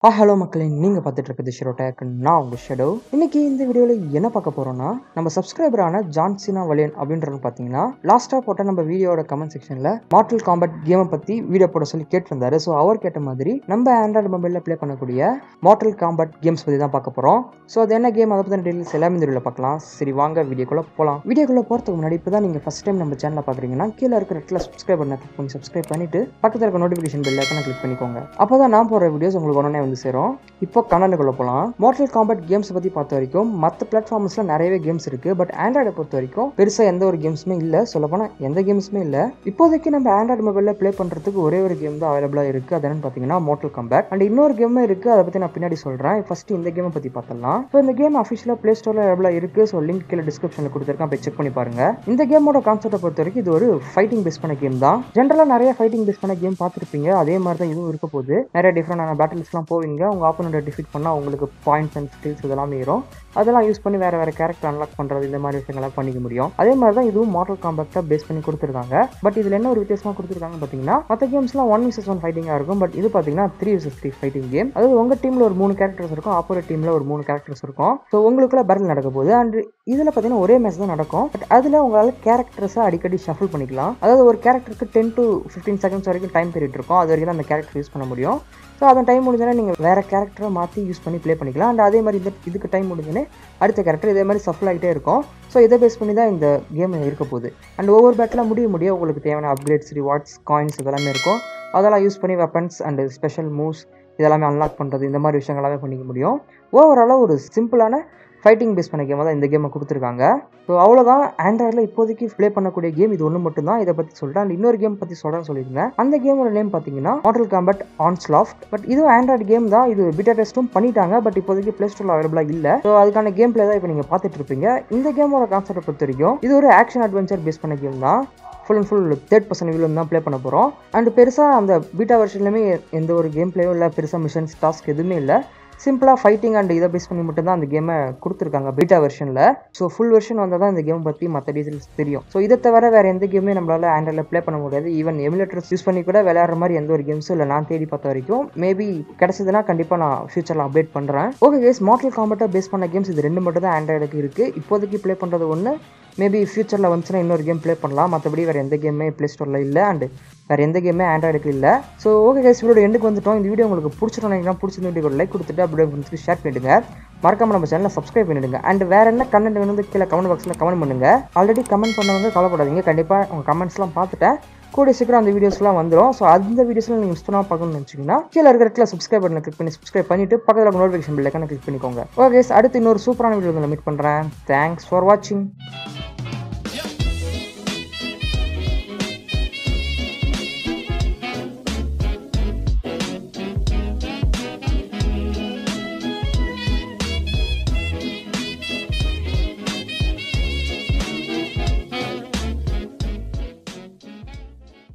ஆ hello மக்களே நீங்கள் பார்த்துட்டு இருக்கிறது ஷெரோ டேக் நான் உங்கள் ஷெடோ இன்னைக்கு இந்த வீடியோவில் என்ன பார்க்க போகிறோம்னா நம்ம சப்ஸ்கிரைபரான ஜான்சினா வலியன் அப்படின்றது பார்த்தீங்கன்னா லாஸ்ட்டாக போட்ட நம்ம வீடியோட கமெண்ட் செக்ஷனில் மார்டல் காம்பட் கேமை பற்றி வீடியோ போட சொல்லி கேட்டிருந்தாரு ஸோ அவர் கேட்ட மாதிரி நம்ம ஆண்ட்ராய்டு மொபைலில் ப்ளே பண்ணக்கூடிய மார்டல் காம்பட் கேம்ஸ் பற்றி தான் பார்க்க போகிறோம் ஸோ அது என்ன கேம் அதை பற்றின டீட்டெயில்ஸ் எல்லாமே இந்த வீடியோவில் பார்க்கலாம் சரி வாங்க வீடியோக்குள்ளே போகலாம் வீடியோக்குள்ளே போகிறதுக்கு முன்னாடி இப்போ தான் நீங்கள் ஃபஸ்ட் டைம் நம்ம சேனலை பார்க்குறீங்கன்னா கீழே இருக்கிற இடத்துல சப்ஸ்கிரைப் பண்ண கிளிக் பண்ணி சப்ஸ்கிரைப் பண்ணிட்டு பக்கத்தில் இருக்க நோட்டிஃபிகேஷன் பெல் ஐக்கனை கிளிக் பண்ணிக்கோங்க அப்போ தான் நான் போகிற வீடியோஸ் உங்களுக்கு உடனே வந்து சேரும் இப்போ கண்ணனுக்குள்ள போகலாம் மார்டல் காம்பட் கேம்ஸ் பற்றி பார்த்த வரைக்கும் மற்ற பிளாட்ஃபார்ம்ஸில் நிறையவே கேம்ஸ் இருக்குது பட் ஆண்ட்ராய்டை பொறுத்த வரைக்கும் பெருசாக எந்த ஒரு கேம்ஸுமே இல்லை சொல்லப்போனால் எந்த கேம்ஸுமே இல்லை இப்போதைக்கு நம்ம ஆண்ட்ராய்டு மொபைலில் ப்ளே பண்ணுறதுக்கு ஒரே ஒரு கேம் தான் அவைலபிளாக இருக்குது அது என்னன்னு பார்த்தீங்கன்னா மார்டல் காம்பேட் அண்ட் இன்னொரு கேமும் இருக்குது அதை பற்றி நான் பின்னாடி சொல்கிறேன் ஃபஸ்ட்டு இந்த கேமை பற்றி பார்த்தலாம் ஸோ இந்த கேம் அஃபிஷியலாக ப்ளே ஸ்டோரில் அவைலபிளாக இருக்குது ஸோ லிங்க் கீழே டிஸ்கிரிப்ஷனில் கொடுத்துருக்கேன் போய் செக் பண்ணி பாருங்க இந்த கேமோட கான்செப்டை பொறுத்த வரைக்கும் இது ஒரு ஃபைட்டிங் பேஸ் பண்ண கேம் தான் ஜென்ரலாக நிறைய ஃபைட்டிங் பேஸ் பண்ண கேம் பார்த்துருப்பீங்க அதே மாதிரி தான் இதுவும் இருக்க போகுது நிறைய டிஃப்ரெண்டான பேட்டில்ஸ்லாம் போவீங்க உங்கள் ஆப்போனண்ட்டை டிஃபீட் பண்ணால் உங்களுக்கு பாயிண்ட்ஸ் அண்ட் ஸ்கில்ஸ் இதெல்லாம் ஏறும் அதெல்லாம் யூஸ் பண்ணி வேறு வேறு கேரக்டர் அன்லாக் பண்ணுறது இந்த மாதிரி விஷயங்கள்லாம் பண்ணிக்க முடியும் அதே மாதிரி தான் இதுவும் மாடல் காம்பேக்டாக பேஸ் பண்ணி கொடுத்துருக்காங்க பட் இதில் என்ன ஒரு வித்தியாசமாக கொடுத்துருக்காங்க பார்த்தீங்கன்னா மற்ற கேம்ஸ்லாம் ஒன் விசஸ் ஒன் ஃபைட்டிங்காக இருக்கும் பட் இது பார்த்தீங்கன்னா three versus three fighting game அதாவது உங்கள் டீமில் ஒரு மூணு கேரக்டர்ஸ் இருக்கும் ஆப்போசிட் டீமில் ஒரு மூணு கேரக்டர்ஸ் இருக்கும் ஸோ உங்களுக்குள்ள பேட்டில் நடக்க போகுது அண்ட் இதில் பார்த்தீங்கன்னா ஒரே மேட்ச் தான் நடக்கும் பட் அதில் உங்களால் கேரக்டர்ஸை அடிக்கடி ஷஃபிள் பண்ணிக்கலாம் அதாவது ஒரு கேரக்டருக்கு டென் டு ஃபிஃப்டீன் செகண்ட்ஸ் வரைக்கும் டைம் பீரியட் இருக்கும் அது வரைக்கும் தான் அந்த கேரக்டர் யூஸ் பண்ண முடியும் ஸோ அந்த டைம் முடிஞ்சோடனே நீங்கள் வேறு கேரக்டரை மாற்றி யூஸ் பண்ணி ப்ளே பண்ணிக்கலாம் அண்ட் அதே மாதிரி இந்த இதுக்கு டைம் முடிஞ்சோடனே அடுத்த கேரக்டர் இதே மாதிரி சஃபிள் ஆகிட்டே இருக்கும் ஸோ இதை பேஸ் பண்ணி தான் இந்த கேம் இருக்க போகுது அண்ட் ஒவ்வொரு பேட்டில் முடிய முடிய உங்களுக்கு தேவையான அப்கிரேட்ஸ் ரிவார்ட்ஸ் காயின்ஸ் இதெல்லாமே இருக்கும் அதெல்லாம் யூஸ் பண்ணி வெப்பன்ஸ் அண்ட் ஸ்பெஷல் மூவ்ஸ் இதெல்லாமே அன்லாக் பண்ணுறது இந்த மாதிரி விஷயங்கள் எல்லாமே பண்ணிக்க முடியும் ஓவராலாக ஒரு சிம்பிளான ஃபைட்டிங் பேஸ் பண்ண கேமாக தான் இந்த கேமை கொடுத்துருக்காங்க ஸோ அவ்வளோதான் ஆண்ட்ராய்டில் இப்போதைக்கு ப்ளே பண்ணக்கூடிய கேம் இது ஒன்று மட்டும் தான் இதை பற்றி சொல்கிறேன் அண்ட் இன்னொரு கேம் பற்றி சொல்கிறேன்னு சொல்லியிருந்தேன் அந்த கேமோட நேம் பார்த்தீங்கன்னா மாடல் காம்பட் ஆன்ஸ்லாஃப்ட் பட் இதுவும் ஆண்ட்ராய்டு கேம் தான் இது பிட்டா டெஸ்ட்டும் பண்ணிட்டாங்க பட் இப்போதைக்கு ப்ளே ஸ்டோரில் அவைலபிளாக இல்லை ஸோ அதுக்கான கேம் பிளே தான் இப்போ நீங்கள் பார்த்துட்டு இருப்பீங்க இந்த கேமோட கான்செப்டை பொறுத்த வரைக்கும் இது ஒரு ஆக்ஷன் அட்வென்ச்சர் பேஸ் பண்ண கேம் தான் full and full third person வியூவில் தான் ப்ளே பண்ண போகிறோம் அண்ட் பெருசாக அந்த பீட்டா வெர்ஷன்லையுமே எந்த ஒரு கேம் பிளேயும் இல்லை பெருசாக மிஷன்ஸ் டாஸ்க் எதுவுமே இல்லை சிம்பிளாக ஃபைட்டிங் அண்ட் இதை பேஸ் பண்ணி மட்டும் தான் அந்த கேமை கொடுத்துருக்காங்க பீட்டா வெர்ஷனில் ஸோ ஃபுல் வெர்ஷன் வந்தால் தான் இந்த கேம் பற்றி மற்ற டீட்டெயில்ஸ் தெரியும் ஸோ இதை தவிர வேறு எந்த கேமே நம்மளால் ஆண்ட்ராய்டில் ப்ளே பண்ண முடியாது ஈவன் எமுலேட்டர்ஸ் யூஸ் பண்ணி கூட விளையாடுற மாதிரி எந்த ஒரு கேம்ஸும் இல்லை நான் தேடி பார்த்த வரைக்கும் மேபி கிடச்சதுன்னா கண்டிப்பாக நான் ஃபியூச்சரில் அப்டேட் பண்ணுறேன் ஓகே கேஸ் மாடல் காம்பட்டாக பேஸ் பண்ண கேம்ஸ் இது ரெண்டு மட்டும் தான் ஆண்ட்ராய்டுக்கு இருக்குது இப்போதைக்கு ப்ளே பண்ணுறது ஒன்று மேபி ஃபியூச்சரில் வந்துச்சுன்னா இன்னொரு கேம் ப்ளே பண்ணலாம் மற்றபடி வேறு எந்த கேமே ப்ளே ஸ்டோரில் இல்லை அண்ட் வேறு எந்த கேமே ஆண்ட்ராய்டுக்கு இல்லை ஸோ ஓகே கேஸ் வீடியோ எண்டுக்கு வந்துட்டோம் இந்த வீடியோ உங்களுக்கு பிடிச்சிட்டோம் நினைக்கிறேன் பிடிச்சிருந்த வீடியோ லைக் கொடுத்துட்டு அப்படியே ஃப்ரெண்ட்ஸ்க்கு ஷேர் பண்ணிவிடுங்க மறக்காம நம்ம சேனலை சப்ஸ்கிரைப் பண்ணிடுங்க அண்ட் வேறு என்ன கமெண்ட் வேணும் கீழே கமெண்ட் பாக்ஸில் கமெண்ட் பண்ணுங்க ஆல்ரெடி கமெண்ட் பண்ணவங்க கவலைப்படாதீங்க கண்டிப்பாக உங்கள் கமெண்ட்ஸ்லாம் பார்த்துட்டேன் கூடிய சீக்கிரம் அந்த வீடியோஸ்லாம் வந்துடும் ஸோ அந்த வீடியோஸ்லாம் நீங்கள் மிஸ் பண்ணாமல் பார்க்கணும்னு நினச்சிங்கன்னா கீழே இருக்கிற இடத்துல சப்ஸ்கிரைப் பண்ணி கிளிக் பண்ணி சப்ஸ்கிரைப் பண்ணிட்டு பக்கத்தில் நோட்டிஃபிகேஷன் பில்லைக்கான கிளிக் பண்ணிக்கோங்க ஓகே அடுத்து இன்னொரு சூப்பரான வீடியோ மீட் பண்ணுறேன் தேங்க்ஸ் ஃபார் வாட்சிங்